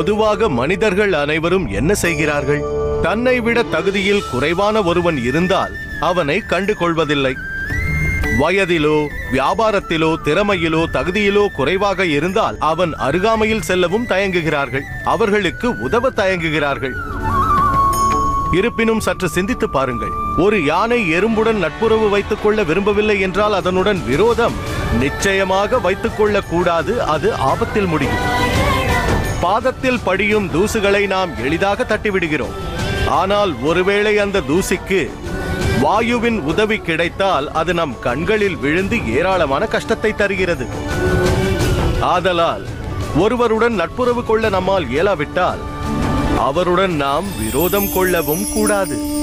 பொதுவாக மனிதர்கள் அனைவரும் என்ன செய்கிறார்கள் தன்னை விட தகுதியில் குறைவான ஒருவன் இருந்தால் அவனை கண்டு கொள்வதில்லை வயதிலோ வியாபாரத்திலோ திறமையிலோ தகுதியிலோ குறைவாக இருந்தால் அவன் அருகாமையில் செல்லவும் தயங்குகிறார்கள் அவர்களுக்கு உதவ தயங்குகிறார்கள் இருப்பினும் சற்று சிந்தித்து பாருங்கள் ஒரு யானை எறும்புடன் நட்புறவு வைத்துக் கொள்ள விரும்பவில்லை என்றால் அதனுடன் விரோதம் நிச்சயமாக வைத்துக் கொள்ளக் கூடாது அது ஆபத்தில் முடியும் பாதத்தில் படியும் தூசுகளை நாம் எளிதாக தட்டிவிடுகிறோம் ஆனால் ஒருவேளை அந்த தூசிக்கு வாயுவின் உதவி கிடைத்தால் அது நம் கண்களில் விழுந்து ஏராளமான கஷ்டத்தை தருகிறது ஆதலால் ஒருவருடன் நட்புறவு கொள்ள நம்மால் இயலாவிட்டால் அவருடன் நாம் விரோதம் கொள்ளவும் கூடாது